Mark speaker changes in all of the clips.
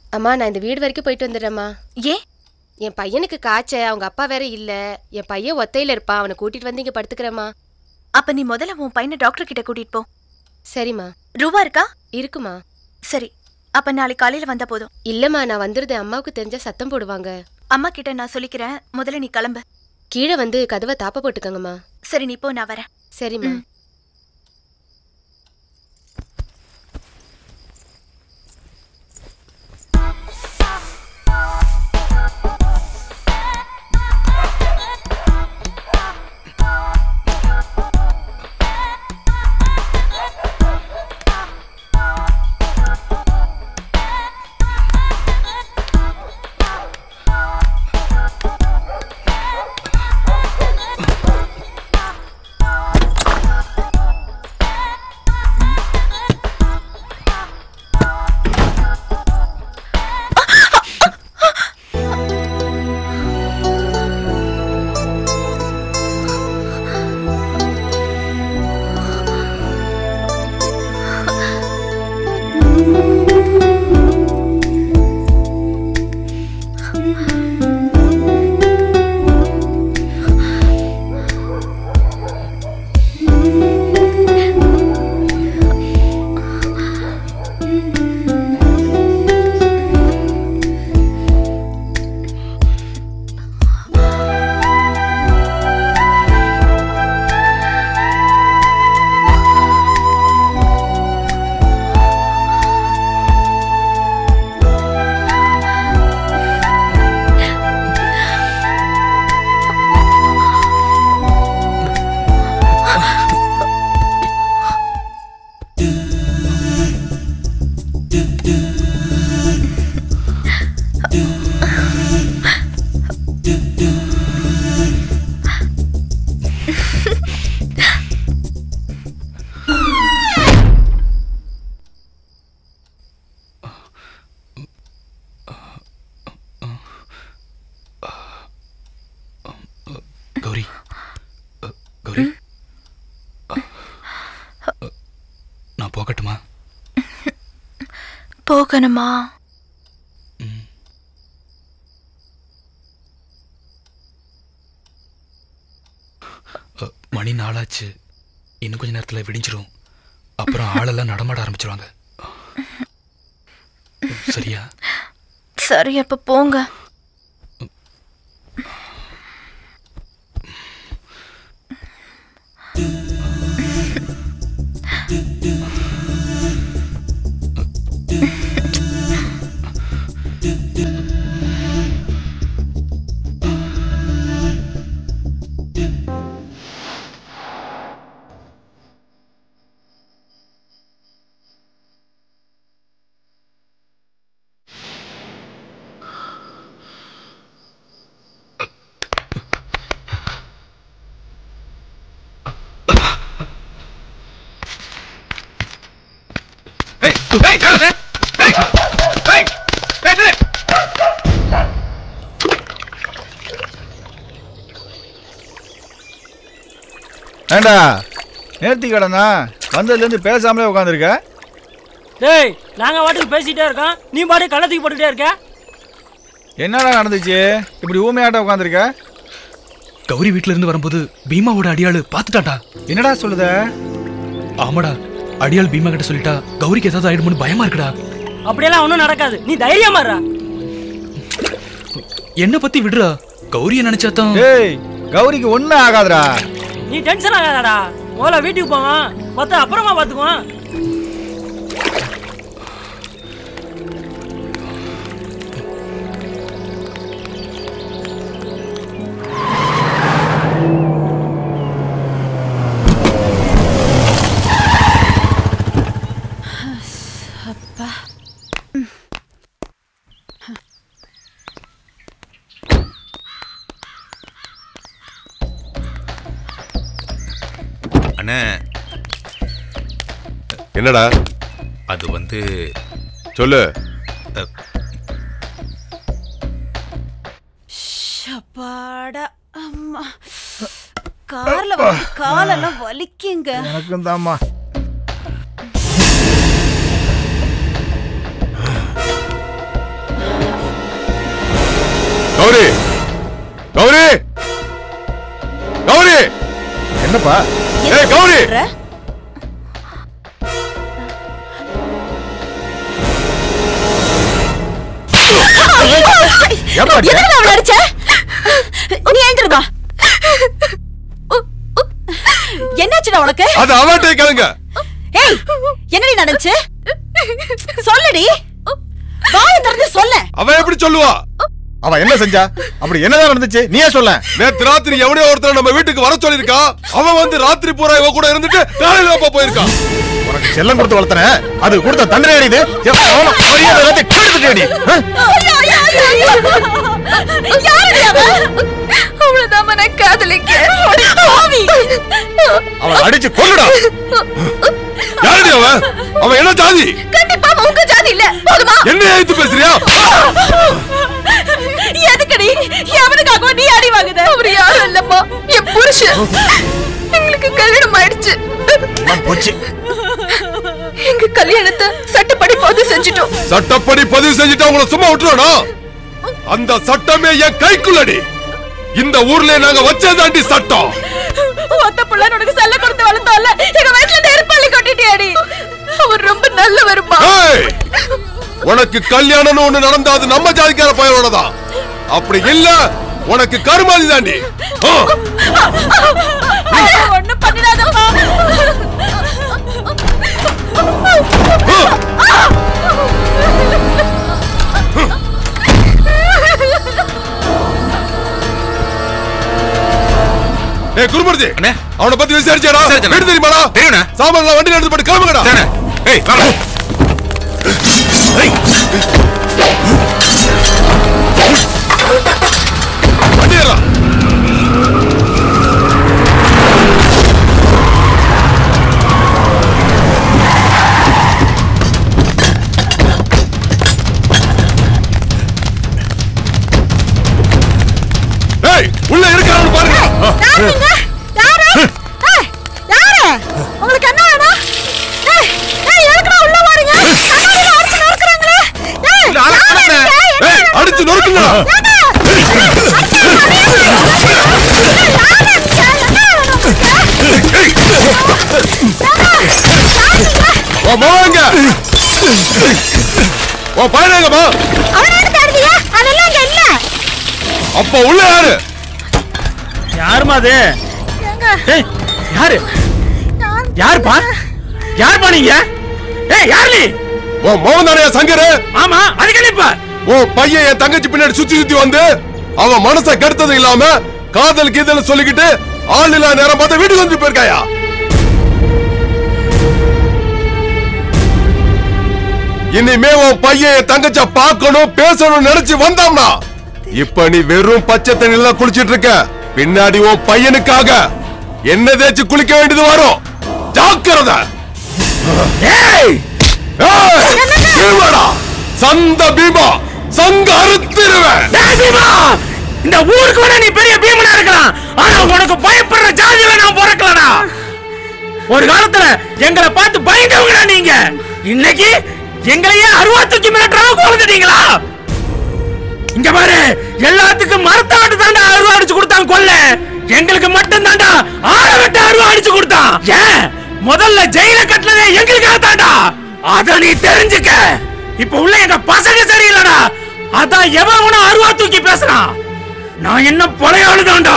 Speaker 1: அம்மா நான் இந்த வீடு வரைக்கும் போயிட்டு வந்துடுறேம்மா
Speaker 2: ஏன்
Speaker 1: என் பையனுக்கு காய்ச்ச அவங்க அப்பா வேற இல்ல என் பையன் ஒத்தையில இருப்பான் அவனை கூட்டிட்டு வந்து இங்க படுத்துக்கிறேம்மா
Speaker 2: அப்ப நீ முதல்ல உன் பையனை டாக்டர் கிட்ட கூட்டிட்டு போ
Speaker 1: சரிம்மா
Speaker 2: ரூபா இருக்கா
Speaker 1: இருக்குமா
Speaker 2: சரி அப்ப நாளைக்கு காலையில வந்தா போதும்
Speaker 1: இல்லம்மா நான் வந்துருது அம்மாவுக்கு தெரிஞ்சா சத்தம் போடுவாங்க
Speaker 2: அம்மா கிட்ட நான் சொல்லிக்கிறேன் முதல்ல நீ கிளம்பு
Speaker 1: கீழே வந்து கதவை தாப்ப போட்டுக்கங்கம்மா
Speaker 2: சரி நீ போ நான் வரேன்
Speaker 1: சரிம்மா
Speaker 2: ம்.
Speaker 3: கௌரி அ, கௌரி அ, அ, நான் போகட்டுமா
Speaker 2: போகணுமா
Speaker 3: ம். அ, மணி நாளாச்சு இன்னும் கொஞ்ச நேரத்தில் விடிஞ்சிரும் அப்புறம் ஆளெல்லாம் நடமாட ஆரம்பிச்சிருவாங்க சரியா
Speaker 2: சரி அப்ப போங்க
Speaker 4: ஏண்டா நேர்த்தி கடனா வந்ததுலேருந்து பேசாமலே உட்காந்துருக்க
Speaker 5: டேய் நாங்க வாட்டுக்கு பேசிட்டே இருக்கோம் நீ பாட்டு கள்ளத்துக்கு போட்டுட்டே இருக்க
Speaker 4: என்னடா நடந்துச்சு இப்படி ஊமையாட்ட உட்காந்துருக்க
Speaker 3: கௌரி வீட்ல இருந்து வரும்போது பீமாவோட அடியாளு பார்த்துட்டான்டா
Speaker 4: என்னடா சொல்லுத
Speaker 3: ஆமாடா அடியாள் பீமா கிட்ட சொல்லிட்டா கௌரிக்கு ஏதாவது ஆயிடுமோன்னு பயமா இருக்குடா
Speaker 5: அப்படியெல்லாம் ஒன்றும் நடக்காது நீ தைரியமா இருடா
Speaker 3: என்ன பத்தி விடுறா கௌரிய நினைச்சாதான்
Speaker 4: டேய் கௌரிக்கு ஒன்றும் ஆகாதுடா
Speaker 5: நீ டென்ஷன் ஆகாதடா முதல்ல வீட்டுக்கு போவான் மொத்த அப்புறமா பார்த்துக்குவான்
Speaker 6: அண்ணே
Speaker 7: என்னடா
Speaker 6: அது வந்து
Speaker 7: சொல்லு
Speaker 8: அப்பாடா அம்மா கார்ல வந்து காலெல்லாம் வலிக்குங்க
Speaker 4: எனக்கும் தாம்மா
Speaker 7: கௌரி கௌரி கௌரி
Speaker 4: என்னப்பா
Speaker 7: ஏய் கௌரி
Speaker 8: சொல்ற?
Speaker 4: ஏப்பா அடிச்ச?
Speaker 8: எதுக்கு அவளை அடிச்ச நீ ஏங்கிருமா என்னாச்சுடா உனக்கு
Speaker 7: அது அவன்கிட்ட கேளுங்க
Speaker 8: ஏய் என்னடி நடந்துச்சு சொல்லுடி வாயை திறந்து சொல்ல
Speaker 7: அவன் எப்படி சொல்லுவா
Speaker 4: அவ என்ன செஞ்சா அப்படி என்னதான் நடந்துச்சு நீயே சொல்ல
Speaker 7: நேத்து ராத்திரி எவனையோ ஒருத்தர் நம்ம வீட்டுக்கு வர சொல்லிருக்கா அவன் வந்து ராத்திரி பூரா இவ கூட இருந்துட்டு காலையில அப்பா போயிருக்கான்
Speaker 4: உனக்கு செல்லம் கொடுத்து வளர்த்தன அது கொடுத்த தண்டனை அடிது மரியாதை எல்லாத்தையும் கெடுத்துட்டேடி
Speaker 8: யாருடி அவ
Speaker 2: அவ்வளவுதான் நான் காதலிக்க
Speaker 8: பாவி
Speaker 4: அவளை அடிச்சு கொல்லுடா
Speaker 7: யாருடி அவன் அவன் என்ன ஜாதி
Speaker 2: கண்டிப்பா உங்க ஜாதி இல்ல போதுமா
Speaker 7: என்ன எழுத்து பேசுறியா
Speaker 8: எதுக்குடி எவனுக்காக நீ அடி வாங்குத
Speaker 2: அவர் யாரும் இல்லம்மா என் புருஷன் எங்களுக்கு கல்யாணம் ஆயிடுச்சு
Speaker 4: எல்லாம் போச்சு
Speaker 2: எங்க கல்யாணத்தை சட்டப்படி பதிவு செஞ்சுட்டோம்
Speaker 7: சட்டப்படி பதிவு செஞ்சுட்டு அவங்கள சும்மா விட்டுருவானா அந்த சட்டமே என் கைக்குள்ளடி இந்த ஊர்ல நாங்க வச்சதாண்டி சட்டம்
Speaker 8: ஒத்த புள்ள உனக்கு செல்ல கொடுத்து வளர்த்தோம்ல எங்க வயசுல நெருப்பள்ளி கொட்டிட்டியாடி
Speaker 2: அவர் ரொம்ப நல்லவருமா
Speaker 7: ஏய்! உனக்கு கல்யாணம்னு ஒண்ணு நடந்தா அது நம்ம ஜாதிக்கார பையனோட தான் அப்படி இல்ல உனக்கு கருமாதி தாண்டி ஆ.
Speaker 8: ஒண்ணும் பண்ணிடாதப்பா
Speaker 7: ஏய் குருமூர்த்தி
Speaker 6: அண்ணே.
Speaker 7: அவனை பத்தி விசாரிச்சாடா
Speaker 6: விசாரிச்சேண்ணே.
Speaker 7: வீடு தெரியுமாடா
Speaker 6: தெரியுண்ணே.
Speaker 7: சாமான்லாம் வண்டியில எடுத்து போட்டு கிளம்புங்கடா
Speaker 6: சரிண்ணே. ஏய் வாடா.
Speaker 7: வண்டி ஏறா ஏய் உள்ள இருக்கான்னு பாருங்க
Speaker 8: யாரு ஏய், யாரு உங்களுக்கு என்ன வேணும் ஏய், ஏய், எதுக்குடா உள்ள வாரீங்க? கண்ணாடியில அடிச்சு நொறுக்குறாங்களே. ஏய், யாரு நீங்க?
Speaker 7: ஏய் அடிச்சு நொறுக்குங்கடா உன் மகன் எங்க? உன் பையன் எங்கம்மா?
Speaker 8: அவனை எடுத்து அடிச்சியா? அதெல்லாம் இங்க இல்ல.
Speaker 7: அப்ப உள்ள யாரு
Speaker 5: யாருமா அது
Speaker 8: ஏங்க,
Speaker 5: ஏய் யாரு
Speaker 8: யாரு?
Speaker 5: யாருப்பா யாருப்பா நீங்க ஏய் யார் நீ
Speaker 7: உன் மகன் தானே சங்கரு
Speaker 5: ஆமா அதுக்கு இப்ப
Speaker 7: உன் பையன் என் தங்கச்சி பின்னாடி சுத்தி சுத்தி வந்து அவன் மனச கெடுத்தது இல்லாம காதல் கீதல் சொல்லிக்கிட்டு ஆள் இல்ல நேரம் பார்த்து வீட்டுக்கு வந்து போயிருக்காயா இனிமே உன் பையன் என் தங்கச்ச பார்க்கணும் பேசணும் நினைச்சு வந்தாம்னா இப்ப நீ வெறும் பச்சை தண்ணில குளிச்சிட்டு இருக்க பின்னாடி உன் பையனுக்காக என்ன தேய்ச்சி குளிக்க வேண்டியது வரும் ஜாக்கிரதை
Speaker 5: ஏய்
Speaker 7: ஏய், பீமாடா, சந்த பீமா சங்க அறுத்திருவேன்
Speaker 5: டேய் பீமா இந்த ஊருக்கு வேணா நீ பெரிய பீமனா இருக்கலாம் ஆனா உனக்கு பயப்படுற ஜாதியில நான் பிறக்கலடா ஒரு காலத்துல எங்களை பார்த்து பயந்தவங்கடா நீங்க இன்னைக்கு எங்களையே அருவா தூக்கி மிரட்டுற அளவுக்கு வளர்ந்துட்டீங்களா இங்க பாரு எல்லாத்துக்கும் மரத்தை வெட்டு தாண்டா அருவா அடிச்சு கொடுத்தான் கொல்ல எங்களுக்கு மட்டும் தாண்டா ஆள வெட்ட அருவா அடிச்சு கொடுத்தான் ஏன் முதல்ல ஜெயில கட்டினதே எங்களுக்காக தாண்டா அத நீ தெரிஞ்சுக்க இப்ப உள்ள எங்க பசங்க சரியில்லடா அதான் எவன் உன அருவா தூக்கி பேசுறான் நான் என்ன பழைய தாண்டா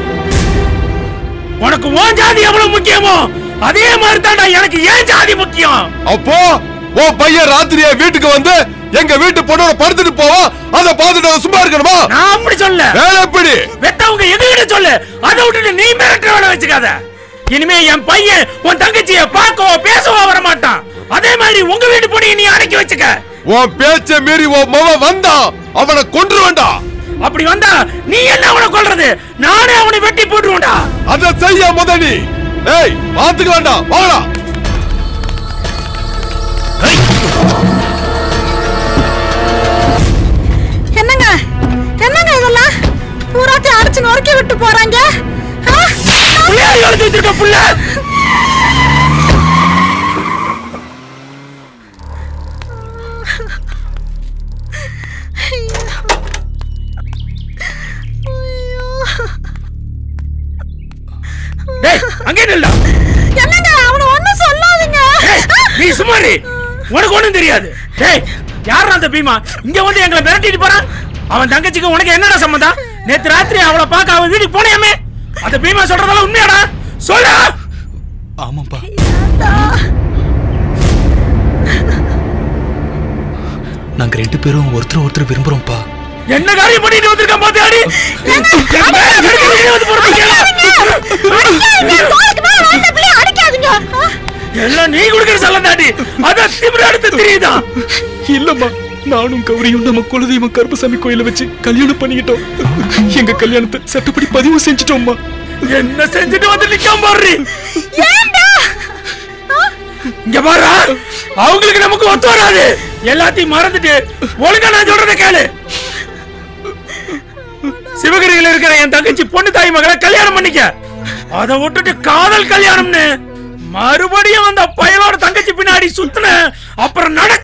Speaker 5: உனக்கு உன் ஜாதி எவ்வளவு முக்கியமோ அதே மாதிரி தாண்டா எனக்கு ஏன் ஜாதி முக்கியம்
Speaker 7: அப்போ உன் பையன் ராத்திரியே வீட்டுக்கு வந்து எங்க வீட்டு பொண்ணோட படுத்துட்டு போவோம் அதை பார்த்துட்டு அவன் சும்மா இருக்கணுமா
Speaker 5: நான் அப்படி சொல்ல
Speaker 7: வேலை எப்படி
Speaker 5: வெத்தவங்க எங்ககிட்ட சொல்லு அதை விட்டுட்டு நீ மிரட்டுற வேலை வச்சுக்காத இனிமே என் பையன் உன் தங்கச்சிய பார்க்கவோ பேசவோ வர மாட்டான் அதே மாதிரி உங்க வீட்டு பொண்ணைய நீ அடக்கி வச்சுக்க
Speaker 7: உன் பேச்ச மீறி உன் மவன் வந்தா அவனை கொன்று வேண்டாம்
Speaker 5: அப்படி வந்தா நீ என்ன அவனை கொல்றது நானே அவனை வெட்டி போட்டுருவேன்டா
Speaker 7: அதை செய்ய முத நீ ஏய் பாத்துக்கலாம்டா வாங்கடா
Speaker 8: என்னங்க என்னங்க இதெல்லாம் பூராத்தையும் அடிச்சு நொறுக்கி விட்டு போறாங்க ஆ?
Speaker 5: புள்ளையாரி வளர்த்து வச்சிருக்க புள்ள நீ சும்மா இரு. உனக்கு ஒண்ணும் தெரியாது டேய் யாரா அந்த பீமா இங்க வந்து எங்களை மிரட்டிட்டு போறான் அவன் தங்கச்சிக்கு உனக்கு என்னடா சம்மந்தம் நேத்து ராத்திரி அவளை பார்க்க அவன் வீட்டுக்கு போனியாமே அந்த பீமா சொல்றதெல்லாம் உண்மையாடா சொல்லு
Speaker 3: ஆமாப்பா நாங்க ரெண்டு பேரும் ஒருத்தர் ஒருத்தர் விரும்புறோம்ப்பா
Speaker 5: என்ன காரியம் பண்ணிட்டு வந்திருக்கான் பாத்தியாடி என் மேல வெடிக்க வந்து போடுறீங்க.
Speaker 8: தோளுக்கு மேல வந்த பிள்ளைய அடிக்காதீங்க ஆ?
Speaker 5: எல்லாம் நீ குடுக்கிற சல்லம் தாண்டி அதான் திமிர அடுத்து தெரியுதா
Speaker 3: இல்லம்மா நானும் கௌரியும் நம்ம குலதெய்வ கருப்பசாமி கோயில வச்சு கல்யாணம் பண்ணிக்கிட்டோம் எங்க கல்யாணத்தை சட்டப்படி பதிவு செஞ்சுட்டோம்மா
Speaker 5: என்ன செஞ்சுட்டு வந்து நிக்காம பாரு
Speaker 8: ஏன்டா
Speaker 5: இங்க பாரு அவங்களுக்கு நமக்கு ஒத்து வராது எல்லாத்தையும் மறந்துட்டு ஒழுங்கா நான் சொல்றத கேளு சிவகிரியில இருக்கிற என் தங்கச்சி பொண்ணு தாய் மகளை கல்யாணம் பண்ணிக்க அதை விட்டுட்டு காதல் கல்யாணம்னு மறுபடியும் அந்த பயலோட தங்கச்சி பின்னாடி சுத்துன அப்புறம் நட